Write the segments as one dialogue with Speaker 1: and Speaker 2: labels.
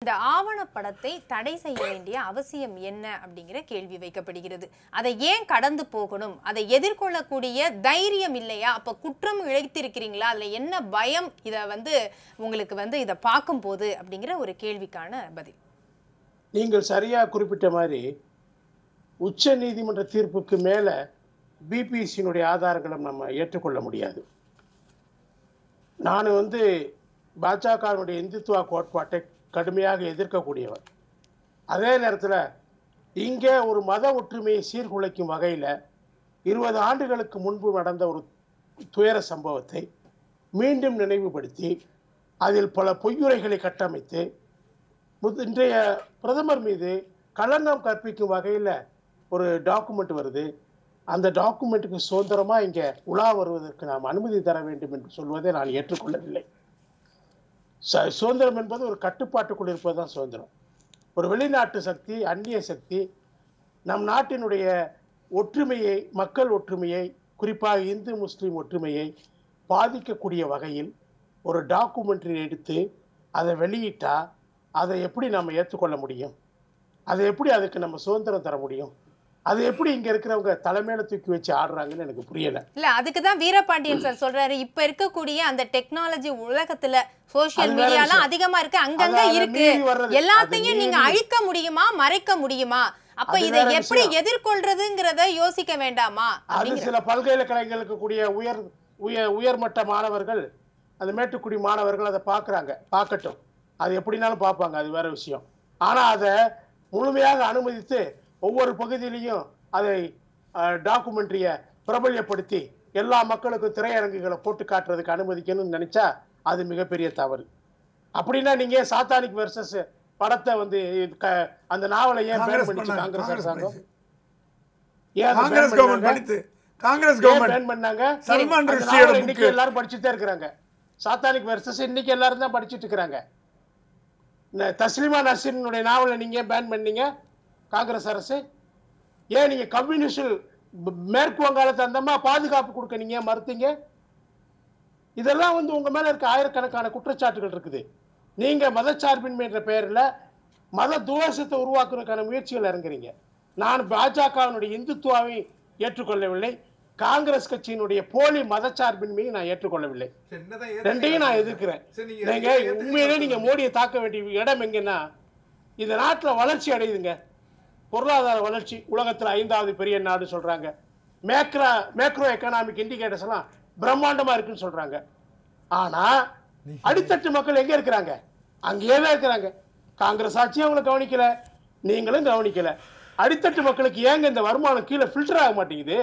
Speaker 1: இந்த ஆவணப்படத்தை தடை செய்ய வேண்டிய அவசியம் என்ன அப்படிங்கிற கேள்வி வைக்கப்படுகிறது அதை ஏன் கடந்து போகணும் அதை எதிர்கொள்ளக்கூடிய தைரியம் இல்லையா அப்ப குற்றம் இழைத்திருக்கிறீங்களா அதுல என்ன பயம் இதை வந்து உங்களுக்கு வந்து இதை பார்க்கும்போது அப்படிங்கிற ஒரு கேள்விக்கான பதில்
Speaker 2: நீங்கள் சரியா குறிப்பிட்ட மாதிரி உச்ச நீதிமன்ற தீர்ப்புக்கு மேல பிபிசியினுடைய ஆதாரங்களை நம்ம ஏற்றுக்கொள்ள முடியாது நான் வந்து பாஜகவினுடைய இந்துத்துவ கோட்பாட்டை கடுமையாக எதிர்க்கக்கூடியவர் அதே நேரத்தில் இங்கே ஒரு மத ஒற்றுமையை சீர்குலைக்கும் வகையில் இருபது ஆண்டுகளுக்கு முன்பு நடந்த ஒரு துயர சம்பவத்தை மீண்டும் நினைவுபடுத்தி அதில் பல பொய்யுரைகளை கட்டமைத்து முத்- இன்றைய பிரதமர் மீது களங்கம் கற்பிக்கும் வகையில் ஒரு டாக்குமெண்ட் வருது அந்த டாக்குமெண்ட்டுக்கு சுதந்திரமாக இங்கே உலா வருவதற்கு நாம் அனுமதி தர வேண்டும் என்று சொல்வதை நான் ஏற்றுக்கொள்ளவில்லை ச- சுதந்திரம் என்பது ஒரு கட்டுப்பாட்டுக்குள் இருப்பது தான் சுதந்திரம் ஒரு வெளிநாட்டு சக்தி அந்நிய சக்தி நம் நாட்டினுடைய ஒற்றுமையை மக்கள் ஒற்றுமையை குறிப்பாக இந்து முஸ்லீம் ஒற்றுமையை பாதிக்கக்கூடிய வகையில் ஒரு டாக்குமெண்ட்ரி எடுத்து அதை வெளியிட்டா அதை எப்படி நம்ம ஏற்றுக்கொள்ள முடியும் அதை எப்படி அதுக்கு நம்ம சுதந்திரம் தர முடியும் அது எப்படி இங்க இருக்கிறவங்க தலைமையில தூக்கி வச்சு ஆடுறாங்கன்னு எனக்கு புரியல
Speaker 1: இல்ல அதுக்கு தான் வீரபாண்டியன் சார் சொல்றாரு இப்ப இருக்கக்கூடிய அந்த டெக்னாலஜி உலகத்துல சோஷியல்
Speaker 2: அது வேற
Speaker 1: மீடியாலாம்
Speaker 2: விஷயம்.
Speaker 1: அதிகமா இருக்கு அங்கங்க
Speaker 2: அது அதை
Speaker 1: இருக்கு
Speaker 2: மீறி வர்றது. அது
Speaker 1: எல்லாத்தையும் நீங்க
Speaker 2: மீறி-
Speaker 1: அழிக்க முடியுமா மறைக்க முடியுமா அப்ப
Speaker 2: அது
Speaker 1: இதை
Speaker 2: வேற
Speaker 1: எப்படி
Speaker 2: விஷயம்.
Speaker 1: எதிர்கொள்றதுங்கிறத யோசிக்க வேண்டாமா
Speaker 2: அது
Speaker 1: அப்படிங்கிற
Speaker 2: சில பல்கலைக்கழகங்களுக்கு கூடிய உயர் உயர் உயர்மட்ட மாணவர்கள் அந்த மேட்டுக்குடி மாணவர்கள் அதை பார்க்குறாங்க பார்க்கட்டும் அது எப்படினாலும் பார்ப்பாங்க அது வேற விஷயம் ஆனா அதை முழுமையாக அனுமதித்து ஒவ்வொரு பகுதியிலையும் அதை டாக்குமெண்ட்ரியை பிரபல்யப்படுத்தி எல்லா மக்களுக்கும் திரையரங்குகளை போட்டு காட்டுறதுக்கு அனுமதிக்கணும்னு நினைச்சா அது மிகப்பெரிய தவறு அப்படின்னா நீங்க சாத்தானிக் வெர்சஸ் படத்தை வந்து க- அந்த நாவலை ஏன் பேன்
Speaker 3: காங்கிரஸ்
Speaker 2: பண்ணிச்சு
Speaker 3: பண்ணாங்க.
Speaker 2: காங்கிரஸ்
Speaker 3: காங்கிரஸ்
Speaker 2: அரசாங்கம்
Speaker 3: பண்ணிச்சு.
Speaker 2: ஏன் அதை ban
Speaker 3: காங்கிரஸ் கவர்மெண்ட்
Speaker 2: பண்ணாங்க?
Speaker 3: பண்ணித்து காங்கிரஸ்
Speaker 2: ஏன்
Speaker 3: கவர்மெண்ட்
Speaker 2: ban பண்ணாங்க
Speaker 3: சல்மான்
Speaker 2: அந்த
Speaker 3: ருஷ்டியோட
Speaker 2: நாவலை இன்னைக்கு
Speaker 3: book.
Speaker 2: எல்லாரும் படிச்சுட்டே இருக்கிறாங்க சாத்தானிக் வெர்சஸ் இன்னைக்கு எல்லாரும் தான் படிச்சுட்டு இருக்கிறாங்க இந்த தஸ்லிமா நசீரினுடைய நாவலை நீங்க ஏன் பேன் பண்ணீங்க காங்கிரஸ் அரசு ஏன் நீங்க கம்யூனிஸ்ட் மேற்கு வங்காளத்தை அந்தமா பாதுகாப்பு கொடுக்க நீங்க ஏன் மறுத்தீங்க இதெல்லாம் வந்து உங்க மேல இருக்க ஆயிரக்கணக்கான குற்றச்சாட்டுகள் இருக்குது நீங்க மதச்சார்பின்மை என்ற பெயர்ல மத துவேஷத்தை உருவாக்குறதுக்கான முயற்சிகள் இறங்குறீங்க நான் பாஜகவினுடைய இந்துத்துவாவை ஏற்றுக்கொள்ளவில்லை காங்கிரஸ் கட்சியினுடைய போலி மதச்சார்பின்மையை நான் ஏற்றுக்கொள்ளவில்லை ரெண்டையும் நான் எதிர்க்கிறேன் நீங்க உண்மையிலே நீங்க மோடியை தாக்க வேண்டிய இடம் எங்கன்னா இந்த நாட்டுல வளர்ச்சி அடையுதுங்க பொருளாதார வளர்ச்சி உலகத்துல ஐந்தாவது பெரிய நாடு சொல்றாங்க மேக்ரா மேக்ரோ எக்கனாமிக் இண்டிகேட்டர்ஸ் எல்லாம் பிரம்மாண்டமா இருக்குன்னு சொல்றாங்க ஆனா அடித்தட்டு மக்கள் எங்க இருக்கிறாங்க அங்கேயே தான் இருக்கிறாங்க காங்கிரஸ் ஆட்சியும் அவங்களை கவனிக்கல நீங்களும் கவனிக்கல அடித்தட்டு மக்களுக்கு ஏங்க இந்த வருமானம் கீழே ஃபில்டர் ஆக மாட்டேங்குது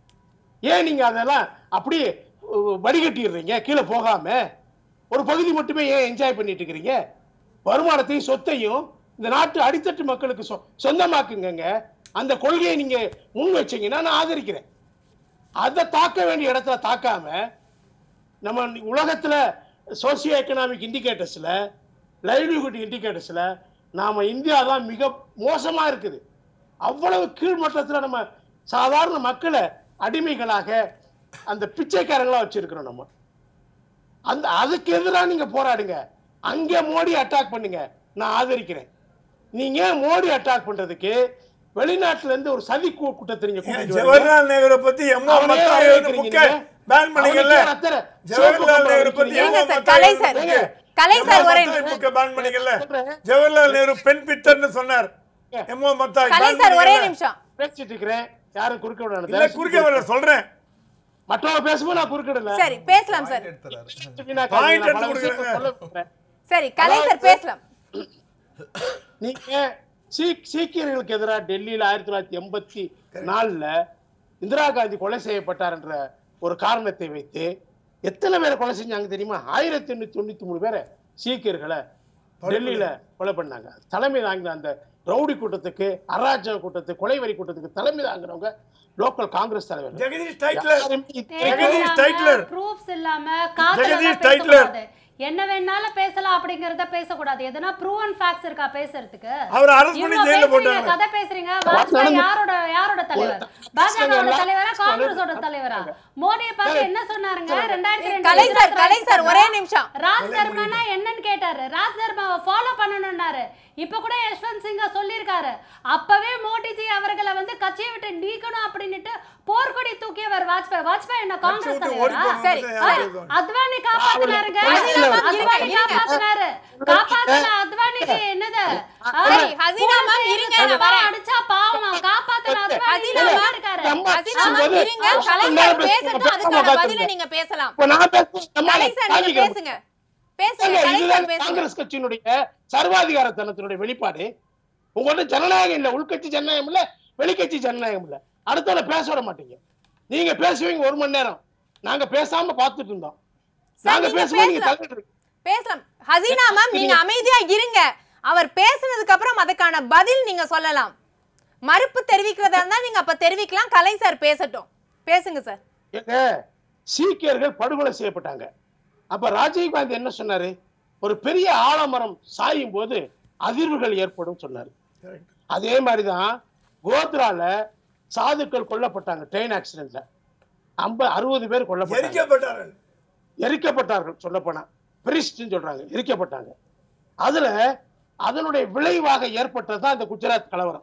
Speaker 2: ஏன் நீங்க அதெல்லாம் அப்படியே அஹ், வடிகட்டிடுறீங்க கீழே போகாம ஒரு பகுதி மட்டுமே ஏன் என்ஜாய் பண்ணிட்டு இருக்கிறீங்க வருமானத்தையும் சொத்தையும் இந்த நாட்டு அடித்தட்டு மக்களுக்கு சொ- சொந்தமாக்குங்கங்க அந்த கொள்கையை நீங்க முன் வச்சீங்கன்னா நான் ஆதரிக்கிறேன் அதை தாக்க வேண்டிய இடத்துல தாக்காம நம்ம உலகத்துல சோசியோ எக்கனாமிக் இண்டிகேட்டர்ஸ்ல லைவ்லிஹுட் இண்டிகேட்டர்ஸ்ல நாம இந்தியா தான் மிக மோசமா இருக்குது அவ்வளவு கீழ்மட்டத்துல நம்ம சாதாரண மக்களை அடிமைகளாக அந்த பிச்சைக்காரங்களா வச்சிருக்கிறோம் நம்ம அந்த அதுக்கு எதிராக நீங்க போராடுங்க அங்க மோடி அட்டாக் பண்ணுங்க நான் ஆதரிக்கிறேன் நீங்க ஏன் மோடி அட்டாக் பண்றதுக்கு வெளிநாட்டுல இருந்து ஒரு சதி கூ- கூட்டத்தை நீங்க கூட்டிட்டு வரீங்க?
Speaker 3: ஜவஹர்லால் நேரு பத்தி எம்ஓ
Speaker 2: அவனே
Speaker 3: மத்தா
Speaker 2: வர
Speaker 3: எழுதின
Speaker 2: வைக்கிறீங்க
Speaker 3: புக்கை
Speaker 2: நீங்க.
Speaker 3: பேன் பண்ணீங்கல்ல
Speaker 2: அவனுக்கே ரத்தன
Speaker 3: ஜவஹர்லால்
Speaker 2: சிவப்பு
Speaker 3: நேரு பத்தி
Speaker 2: கம்பளம்
Speaker 1: ஏங்க
Speaker 3: எம்ஓ
Speaker 1: சார்,
Speaker 3: மத்தா
Speaker 1: கலை
Speaker 3: எழுதின
Speaker 1: சார்,
Speaker 3: புக்கை
Speaker 1: கலை சார் ஒரே
Speaker 3: எம்ஓ
Speaker 1: நிமிஷம்.
Speaker 3: புக்கை பேன் பண்ணீங்கல்ல
Speaker 2: சொல்றேன்.
Speaker 3: ஜவஹர்லால் நேரு பெண் பித்தர்னு சொன்னார் எம்ஓ மத்தா
Speaker 1: கலை
Speaker 3: ban
Speaker 1: சார் ஒரே
Speaker 3: பண்ணீங்கல்ல?
Speaker 1: நிமிஷம்
Speaker 2: பேசிட்டு இருக்கிறேன் யாரும் குறுக்க விட
Speaker 3: இல்ல குறுக்க வர சொல்றேன்
Speaker 2: மற்றவங்க பேசும்போது நான் குறுக்கிடல
Speaker 1: சரி பேசலாம் சார்
Speaker 3: Point எடுத்து கொடுக்குறேங்க.
Speaker 1: சரி கலை சார் பேசலாம்
Speaker 2: நீங்க சீக் சீக்கியர்களுக்கு எதிராக டெல்லியில ஆயிரத்தி தொள்ளாயிரத்தி எண்பத்தி நாலுல இந்திரா காந்தி கொலை செய்யப்பட்டார் என்ற ஒரு காரணத்தை வைத்து எத்தனை பேரை கொலை செஞ்சாங்க தெரியுமா ஆயிரத்தி எண்ணூத்தி தொண்ணூத்தி மூணு பேரை சீக்கியர்களை டெல்லியில கொலை பண்ணாங்க தலைமை தாங்கின அந்த ரவுடி கூட்டத்துக்கு அராஜக கூட்டத்துக்கு கொலைவரி கூட்டத்துக்கு தலைமை தாங்கினவங்க லோக்கல் காங்கிரஸ் தலைவர்
Speaker 3: ஜெகதீஷ் டைட்லர்
Speaker 2: யாருமே இது
Speaker 3: ஜெகதீஷ் டைட்லர்.
Speaker 4: ப்ரூஃப்ஸ் இல்லாம காத்துல
Speaker 3: ஜெகதீஷ்
Speaker 4: எல்லாம் பேச
Speaker 3: டைட்லர்.
Speaker 4: கூடாது. என்ன வேணாலும் பேசலாம் அப்படிங்கறத பேசக்கூடாது எதனா ப்ரூவன் ஃபேக்ட்ஸ் இருக்கா பேசுறதுக்கு
Speaker 3: அவர் அரெஸ்ட் பண்ணி
Speaker 4: இவ்வளவு
Speaker 3: ஜெயில
Speaker 4: பேசுறீங்க
Speaker 3: போட்டாங்க
Speaker 4: கதை பேசுறீங்க வாஜ்பாய் யாரோட யாரோட தலைவர் பாஜகவோட தலைவரா காங்கிரஸோட தலைவரா மோடியை பார்த்து என்ன சொன்னாருங்க ரெண்டாயிரத்தி ரெண்டு
Speaker 1: கலை சார்
Speaker 4: குஜராத்
Speaker 1: கலை சார் ஒரே நிமிஷம்
Speaker 4: ராஜ் தர்மானா என்னன்னு கேட்டாரு ராஜ் தர்மாவை ஃபாலோ பண்ணணும்னாரு இப்ப கூட யஷ்வந்த் சிங்கா சொல்லியிருக்காரு அப்பவே மோடிஜி அவர்களை வந்து கட்சியை விட்டு நீக்கணும் அப்படின்னுட்டு போர்க்கொடி தூக்கியவர் வாஜ்பாய் வாஜ்பாய் என்ன காங்கிரஸ்
Speaker 3: விட்டு
Speaker 4: தலைவரா
Speaker 3: ஓடி
Speaker 1: சரி,
Speaker 3: போனாங்க.
Speaker 1: சரி.
Speaker 3: யாரு
Speaker 4: அத்வானி காப்பாத்துனாருங்க
Speaker 2: ஹசீனா
Speaker 1: மேம், இருங்க,
Speaker 4: அத்வானி
Speaker 1: இருங்க.
Speaker 4: காப்பாத்துனாரு காப்பாத்துன அத்வானிக்கு என்னது ஆ,
Speaker 1: சரி, ஹசீனா மேம்,
Speaker 4: போலீஸ்
Speaker 1: இருங்க,
Speaker 4: ஸ்டேஷன்ல
Speaker 1: நான் வரேன்.
Speaker 4: அடிச்சா பாவமா காப்பாத்துன அத்வானி
Speaker 1: ஹசீனா
Speaker 4: நல்லா
Speaker 1: மேம்,
Speaker 4: இருக்காரு
Speaker 2: நம்ம
Speaker 1: ஹசீனா மேம்,
Speaker 2: பேசும்போது
Speaker 1: இருங்க
Speaker 2: அவங்க
Speaker 1: கலை
Speaker 2: நேரம்
Speaker 1: சார் பேசட்டும்
Speaker 2: பேசும்போது
Speaker 1: அதுக்கான
Speaker 2: நம்ம
Speaker 1: பதில
Speaker 2: பார்த்துக்கலாம்.
Speaker 1: நீங்க பேசலாம்
Speaker 2: இப்ப நான் பேசுறது நம்ம
Speaker 1: கலை சார் நீங்க
Speaker 2: தாங்கிக்க
Speaker 1: பேசுங்க பேசுங்க
Speaker 2: ஏங்க,
Speaker 1: கலை
Speaker 2: இதுதான்
Speaker 1: சார் பேசுங்க
Speaker 2: காங்கிரஸ் கட்சியினுடைய சர்வாதிகாரத்தனத்தினுடைய வெளிப்பாடு உங்கள்ட்ட ஜனநாயகம் இல்ல உள்கட்சி ஜனநாயகம் இல்ல வெளிக்கட்சி ஜனநாயகம் இல்ல அடுத்தவரை பேச விட மாட்டீங்க நீங்க பேசுவீங்க ஒரு மணி நேரம் நாங்க பேசாம பார்த்துட்டு இருந்தோம்
Speaker 1: சார்,
Speaker 2: நாங்க
Speaker 1: நீங்க
Speaker 2: பேசும்போது நீங்க
Speaker 1: பேசலாம்.
Speaker 2: தலையிடுறீங்க
Speaker 1: பேசலாம் ஹசீனா மேம் நீங்க அமைதியா இருங்க அவர் பேசுனதுக்கு அப்புறம் அதுக்கான பதில் நீங்க சொல்லலாம் மறுப்பு தெரிவிக்கிறதா இருந்தா நீங்க அப்ப தெரிவிக்கலாம் கலை சார் பேசட்டும் பேசுங்க சார்
Speaker 2: ஏங்க சீக்கியர்கள் படுகொலை செய்யப்பட்டாங்க அப்ப ராஜீவ் காந்தி என்ன சொன்னாரு ஒரு பெரிய ஆலமரம் சாயும் போது அதிர்வுகள் ஏற்படும் சொன்னாரு
Speaker 3: Correct.
Speaker 2: அதே மாதிரிதான் கோத்ரால சாதுக்கள் கொல்லப்பட்டாங்க ட்ரெயின் ஆக்சிடென்ட்ல ஐம்ப அறுபது பேர் கொல்லப்பட்டாங்க
Speaker 3: எரிக்கப்பட்டார்கள்
Speaker 2: எரிக்கப்பட்டார்கள் சொல்லப்போனா பிரிஸ்ட்னு சொல்றாங்க எரிக்கப்பட்டாங்க அதுல அதனுடைய விளைவாக ஏற்பட்டது தான் இந்த குஜராத் கலவரம்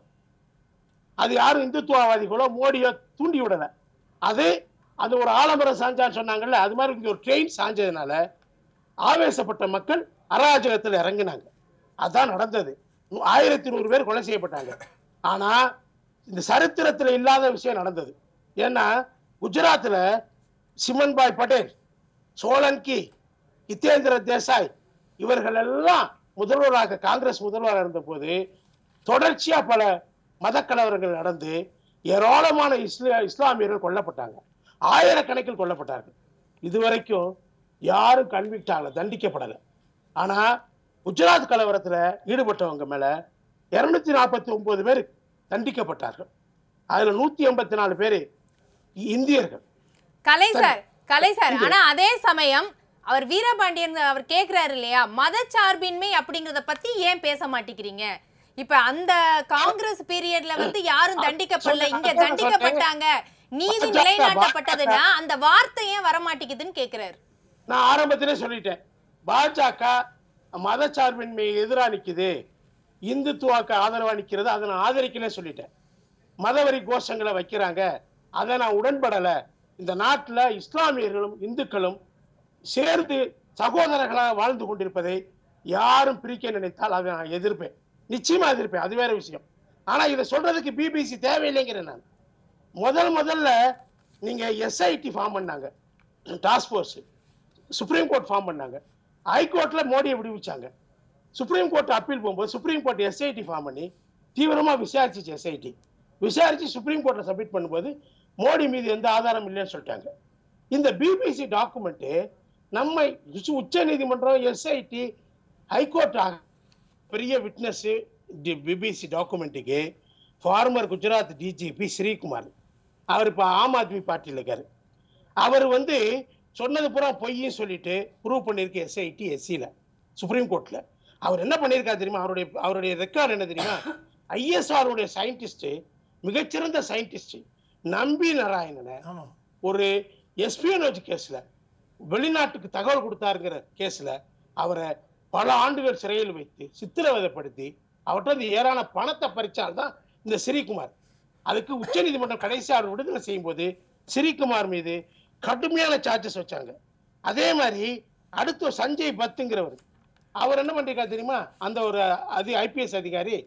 Speaker 2: அது யாரும் இந்துத்துவவாதிகளோ மோடியோ தூண்டி விடல அது அது ஒரு ஆலமரம் சாஞ்சான்னு சொன்னாங்கல்ல அது மாதிரி இங்க ஒரு ட்ரெயின் சாஞ்சதுனால ஆவேசப்பட்ட மக்கள் அராஜகத்தில் இறங்கினாங்க அதான் நடந்தது ஆயிரத்தி நூறு பேர் கொலை செய்யப்பட்டாங்க ஆனா இந்த சரித்திரத்துல இல்லாத விஷயம் நடந்தது ஏன்னா குஜராத்ல சிமன்பாய் பட்டேல் சோலன்கி ஹிதேந்திர தேசாய் இவர்கள் எல்லாம் முதல்வராக காங்கிரஸ் முதல்வராக இருந்த போது தொடர்ச்சியா பல மத கலவரங்கள் நடந்து ஏராளமான இஸ்லா இஸ்லாமியர்கள் கொல்லப்பட்டாங்க ஆயிரக்கணக்கில் கொல்லப்பட்டார்கள் இதுவரைக்கும் யாரும் கன்விக்ட் ஆகல தண்டிக்கப்படலை ஆனா குஜராத் கலவரத்துல ஈடுபட்டவங்க மேல இருநூத்தி நாற்பத்தி ஒன்பது பேர் தண்டிக்கப்பட்டார்கள் அதுல நூத்தி எண்பத்தி நாலு பேர் இந்தியர்கள்
Speaker 1: கலை சார் கலை சார் ஆனா அதே சமயம் அவர் வீரபாண்டியன் அவர் கேக்குறாரு இல்லையா மதச்சார்பின்மை அப்படிங்கறத பத்தி ஏன் பேச மாட்டேங்கிறீங்க இப்ப அந்த காங்கிரஸ் பீரியட்ல வந்து யாரும் தண்டிக்கப்படல இங்க தண்டிக்கப்பட்டாங்க நீதி நிலைநாட்டப்பட்டதுன்னா அந்த வார்த்தை ஏன் வர மாட்டேங்குதுன்னு கேக்குறாரு
Speaker 2: நான் ஆரம்பத்திலே சொல்லிட்டேன் பாஜக மதச்சார்பின்மை எதிரா நிக்குது இந்துத்துவாக்கு ஆதரவா நிக்கிறது அதை நான் ஆதரிக்கல சொல்லிட்டேன் மதவரி கோஷங்களை வைக்கிறாங்க அதை நான் உடன்படல இந்த நாட்டுல இஸ்லாமியர்களும் இந்துக்களும் சேர்ந்து சகோதரர்களாக வாழ்ந்து கொண்டிருப்பதை யாரும் பிரிக்க நினைத்தால் அதை நான் எதிர்ப்பேன் நிச்சயமா எதிர்ப்பேன் அது வேற விஷயம் ஆனா இதை சொல்றதுக்கு பிபிசி தேவையில்லைங்கிறேன் நான் முதல் முதல்ல நீங்க எஸ்ஐடி ஃபார்ம் பண்ணாங்க task force supreme court form பண்ணாங்க ஹைகோர்ட்ல மோடியை விடுவிச்சாங்க சுப்ரீம் கோர்ட் அப்பீல் போகும்போது சுப்ரீம் கோர்ட் எஸ்ஐடி ஃபார்ம் பண்ணி தீவிரமா விசாரிச்சிச்சு எஸ்ஐடி விசாரிச்சு சுப்ரீம் கோர்ட்ல சப்மிட் பண்ணும்போது மோடி மீது எந்த ஆதாரம் இல்லைன்னு சொல்லிட்டாங்க இந்த பிபிசி டாக்குமெண்ட் நம்ம உச்ச நீதிமன்றம் எஸ்ஐடி ஹைகோர்ட் பெரிய விட்னஸ் பிபிசி டாக்குமெண்ட்டுக்கு ஃபார்மர் குஜராத் டிஜிபி ஸ்ரீகுமார் அவர் இப்போ ஆம் ஆத்மி பார்ட்டியில் இருக்காரு அவர் வந்து சொன்னது பூரா பொய்யும் சொல்லிட்டு ப்ரூவ் பண்ணியிருக்கு எஸ்ஐடி எஸ்சியில் சுப்ரீம் கோர்ட்ல அவர் என்ன பண்ணியிருக்காரு தெரியுமா அவருடைய அவருடைய ரெக்கார்டு என்ன தெரியுமா ஐஎஸ்ஆருடைய சயின்டிஸ்ட் மிகச்சிறந்த சயின்டிஸ்ட் நம்பி நாராயணனை
Speaker 3: ஆமா
Speaker 2: ஒரு எஸ்பியோனோஜ் கேஸ்ல வெளிநாட்டுக்கு தகவல் கொடுத்தாருங்கிற கேஸ்ல அவரை பல ஆண்டுகள் சிறையில் வைத்து சித்திரவதைப்படுத்தி அவர்கிட்ட இருந்து ஏராள பணத்தை பறிச்சால்தான் இந்த ஸ்ரீகுமார் அதுக்கு உச்சநீதிமன்றம் கடைசி அவர் விடுதலை செய்யும் போது ஸ்ரீகுமார் மீது கடுமையான சார்ஜஸ் வச்சாங்க அதே மாதிரி அடுத்து ஒரு சஞ்சய் பத்துங்கிறவர் அவர் என்ன பண்ணிருக்காரு தெரியுமா அந்த ஒரு அது ஐபிஎஸ் அதிகாரி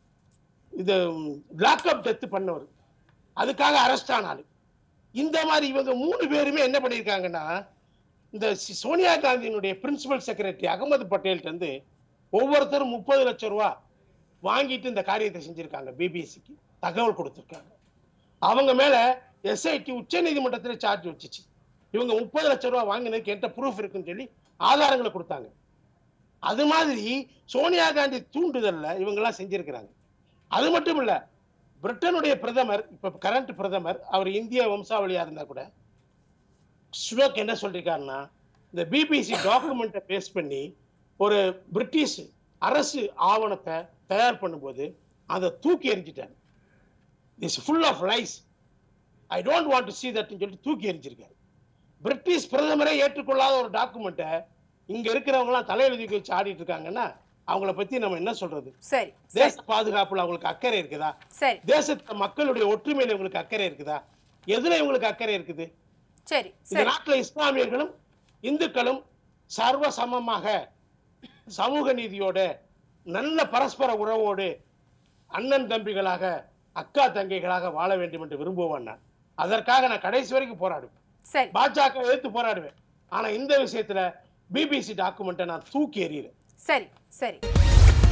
Speaker 2: இது பிளாக்அப் டெத் பண்ணவர் அதுக்காக அரெஸ்ட் ஆனாரு இந்த மாதிரி இவங்க மூணு பேருமே என்ன பண்ணியிருக்காங்கன்னா இந்த சி- சோனியா காந்தியினுடைய பிரின்சிபல் செக்ரட்டரி அகமது பட்டேல்ட்ட இருந்து ஒவ்வொருத்தரும் முப்பது லட்சம் ரூபா வாங்கிட்டு இந்த காரியத்தை செஞ்சிருக்காங்க பிபிசிக்கு தகவல் கொடுத்துருக்காங்க அவங்க மேல எஸ்ஐடி உச்ச நீதிமன்றத்தில் சார்ஜ் வச்சுச்சு இவங்க முப்பது லட்சம் ரூபா வாங்கினதுக்கு என்கிட்ட ப்ரூஃப் இருக்குன்னு சொல்லி ஆதாரங்களை கொடுத்தாங்க அது மாதிரி சோனியா காந்தி தூண்டுதல்ல இவங்க எல்லாம் செஞ்சிருக்கிறாங்க அது மட்டும் இல்ல பிரிட்டனுடைய பிரதமர் இப்ப கரண்ட் பிரதமர் அவர் இந்திய வம்சாவளியா இருந்தா கூட ஸ்வக் என்ன சொல்லிருக்காருன்னா இந்த பிபிசி டாக்குமெண்ட்டை பேஸ் பண்ணி ஒரு பிரிட்டிஷ் அரசு ஆவணத்தை தயார் பண்ணும்போது அதை தூக்கி எறிஞ்சிட்டாங்க is full of lies I don't want to see தட்னு சொல்லிட்டு தூக்கி எறிஞ்சிருக்காரு பிரிட்டிஷ் பிரதமரே ஏற்றுக்கொள்ளாத ஒரு டாக்குமெண்ட்டை இங்க இருக்கிறவங்கலாம் தலையெழுதி வச்சு ஆடிட்டு இருக்காங்கன்னா அவங்கள பத்தி நம்ம என்ன சொல்றது
Speaker 1: சரி சரி
Speaker 2: தேச பாதுகாப்புல அவங்களுக்கு அக்கறை இருக்குதா
Speaker 1: சரி
Speaker 2: தேசத்து மக்களுடைய ஒற்றுமையில இவங்களுக்கு அக்கறை இருக்குதா எதுல இவங்களுக்கு அக்கறை இருக்குது
Speaker 1: சரி
Speaker 2: இந்த
Speaker 1: சரி
Speaker 2: நாட்டுல இஸ்லாமியர்களும் இந்துக்களும் சர்வ சமமாக சமூக நீதியோட நல்ல பரஸ்பர உறவோடு அண்ணன் தம்பிகளாக அக்கா தங்கைகளாக வாழ வேண்டும் என்று விரும்புவேன் நான் அதற்காக நான் கடைசி வரைக்கும் போராடுவேன்
Speaker 1: சரி
Speaker 2: பாஜக எதிர்த்து போராடுவேன் ஆனா இந்த விஷயத்துல பிபிசி டாக்குமெண்ட்டை நான் தூக்கி எறிகிறேன்
Speaker 1: சரி சரி